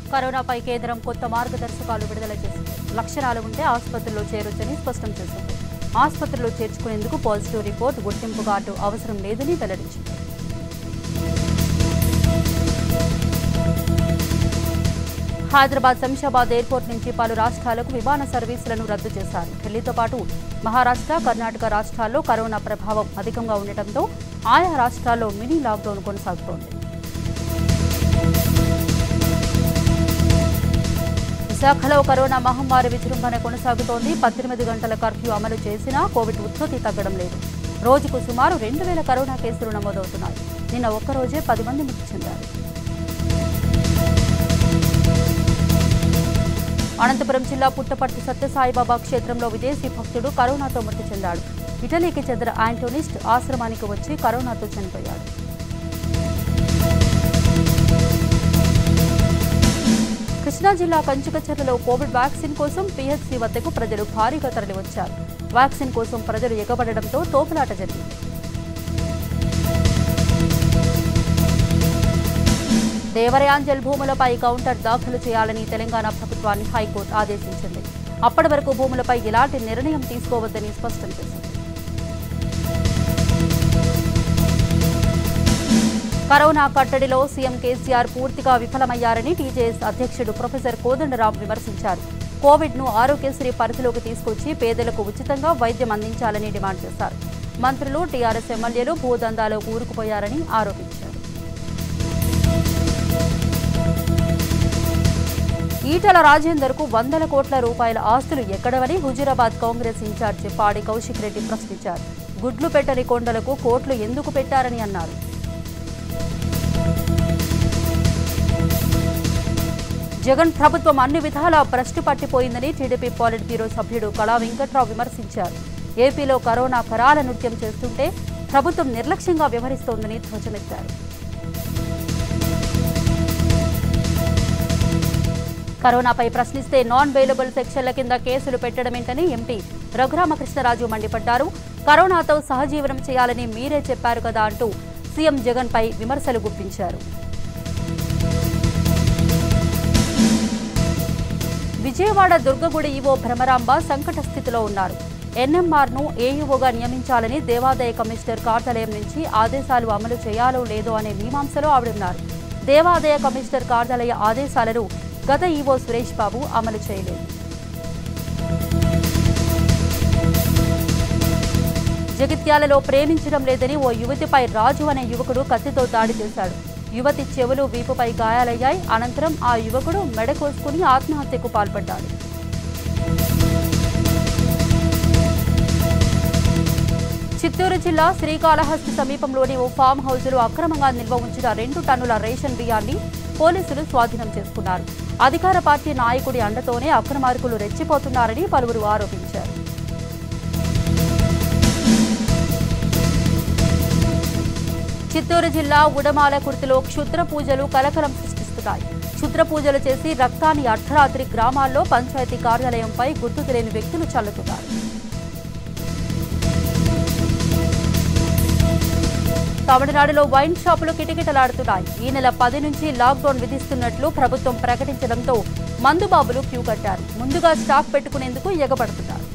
కరోనాపై కేంద్రం కొత్త మార్గదర్శకాలు విడుదల చేసింది లక్షణాలు ఉంటే ఆసుపత్రిలో చేరొచ్చని స్పష్టం చేసింది ఆసుపత్రిలో చేర్చుకునేందుకు పాజిటివ్ రిపోర్ట్ గుర్తింపు కార్డు అవసరం లేదని వెల్లడించింది హైదరాబాద్ శంషాబాద్ ఎయిర్పోర్ట్ నుంచి పలు రాష్ట్రాలకు విమాన సర్వీసులను రద్దు చేశారు ఢిల్లీతో పాటు మహారాష్ట్ర కర్ణాటక రాష్ట్రాల్లో కరోనా ప్రభావం అధికంగా ఉండటంతో ఆయా రాష్ట్రాల్లో మినీ లాక్డౌన్ కొనసాగుతోంది విశాఖలో కరోనా మహమ్మారి విజృంభణ కొనసాగుతోంది పద్దెనిమిది గంటల కర్ఫ్యూ అమలు చేసినా కోవిడ్ ఉధృతి తగ్గడం లేదు రోజుకు సుమారు రెండు వేల కరోనా కేసులు నమోదవుతున్నాయి నిన్న ఒక్కరోజే పది మంది మృతి చెందారు అనంతపురం జిల్లా పుట్టపర్తి సత్యసాయిబాబా క్షేత్రంలో విదేశీ భక్తుడు కరోనాతో మృతి చెందాడు ఇటలీకి చెందిన యాంటోనిస్ట్ ఆశ్రమానికి వచ్చి కరోనాతో చనిపోయాడు కృష్ణా జిల్లా కంచుకచర్లలో కోవిడ్ వ్యాక్సిన్ కోసం పీహెచ్సీ వద్దకు ప్రజలు భారీగా తరలివచ్చారు వ్యాక్సిన్ కోసం ప్రజలు ఎగబడడంతో తోపులాట జరిగింది దేవరయాంజల్ భూములపై కౌంటర్ దాఖలు చేయాలని తెలంగాణ ప్రభుత్వాన్ని హైకోర్టు ఆదేశించింది అప్పటి వరకు భూములపై ఎలాంటి నిర్ణయం తీసుకోవద్దని స్పష్టం చేసింది కరోనా కట్టడిలో సీఎం కేసీఆర్ పూర్తిగా విఫలమయ్యారని టీజేఎస్ అధ్యక్షుడు ప్రొఫెసర్ కోదండరాం విమర్శించారు కోవిడ్ ను ఆరోగ్యశ్రీ పరిధిలోకి తీసుకొచ్చి పేదలకు ఉచితంగా వైద్యం అందించాలని డిమాండ్ చేశారు మంత్రులు టీఆర్ఎస్ ఎమ్మెల్యేలు భూదందాలో కూరుకుపోయారని ఆరోపించారు ఈటల రాజేందర్ కు వందల కోట్ల రూపాయల ఆస్తులు ఎక్కడవని హుజూరాబాద్ కాంగ్రెస్ ఇన్ఛార్జి పాడి కౌశిక్ రెడ్డి ప్రశ్నించారు గుడ్లు పెట్టని కొండలకు కోట్లు ఎందుకు పెట్టారని అన్నారు జగన్ ప్రభుత్వం అన్ని విధాలా భ్రష్టు పట్టిపోయిందని టీడీపీ పాలిట్ బ్యూరో సభ్యుడు కళా వెంకట్రావు విమర్శించారు ఏపీలో కరోనా కరాల నృత్యం చేస్తుంటే ప్రభుత్వం నిర్లక్ష్యంగా వ్యవహరిస్తోందని ధ్వజమెత్తారు కరోనాపై ప్రశ్నిస్తే నాన్ బెయిలబుల్ సెక్షన్ల కింద కేసులు పెట్టడమేంటని ఎంపీ రఘురామకృష్ణరాజు మండిపడ్డారు కరోనాతో సహజీవనం చేయాలని మీరే చెప్పారు కదా అంటూ సీఎం జగన్ పై విమర్శలు గుప్పించారు విజయవాడ దుర్గగుడి ఈవో భ్రమరాంబ సంకట స్థితిలో ఉన్నారు ఎన్ఎంఆర్ ను ఏఈఓగా నియమించాలని దేవాదాయ కమిషనర్ కార్యాలయం నుంచి ఆదేశాలు అమలు చేయాలో లేదో అనే మీమాంసలో ఆవిడున్నారు దేవాదాయ కమిషనర్ కార్యాలయ ఆదేశాలను గత ఈవో సురేష్ బాబు అమలు చేయలేదు జగిత్యాలలో ప్రేమించడం లేదని ఓ యువతిపై రాజు అనే యువకుడు కత్తితో దాడి చేశాడు యువతి చెవులు వీపుపై గాయాలయ్యాయి అనంతరం ఆ యువకుడు మెడ కోసుకుని ఆత్మహత్యకు పాల్పడ్డాడు చిత్తూరు జిల్లా శ్రీకాళహస్తి సమీపంలోని ఓ ఫామ్ హౌస్లో అక్రమంగా నిల్వ ఉంచిన రెండు టన్నుల రేషన్ బియ్యాన్ని పోలీసులు స్వాధీనం చేసుకున్నారు అధికార పార్టీ నాయకుడి అండతోనే అక్రమార్కులు రెచ్చిపోతున్నారని పలువురు ఆరోపించారు చిత్తూరు జిల్లా ఉడమాల కుర్తిలో క్షుద్ర పూజలు కలకలం సృష్టిస్తున్నాయి క్షుద్ర పూజలు చేసి రక్తాన్ని అర్ధరాత్రి గ్రామాల్లో పంచాయతీ కార్యాలయంపై గుర్తు తెలియని వ్యక్తులు చల్లుతున్నారు తమిళనాడులో వైన్ షాపులు కిటకిటలాడుతున్నాయి ఈ నెల పది నుంచి లాక్డౌన్ విధిస్తున్నట్లు ప్రభుత్వం ప్రకటించడంతో మందుబాబులు క్యూ కట్టారు ముందుగా స్టాక్ పెట్టుకునేందుకు ఎగబడుతున్నారు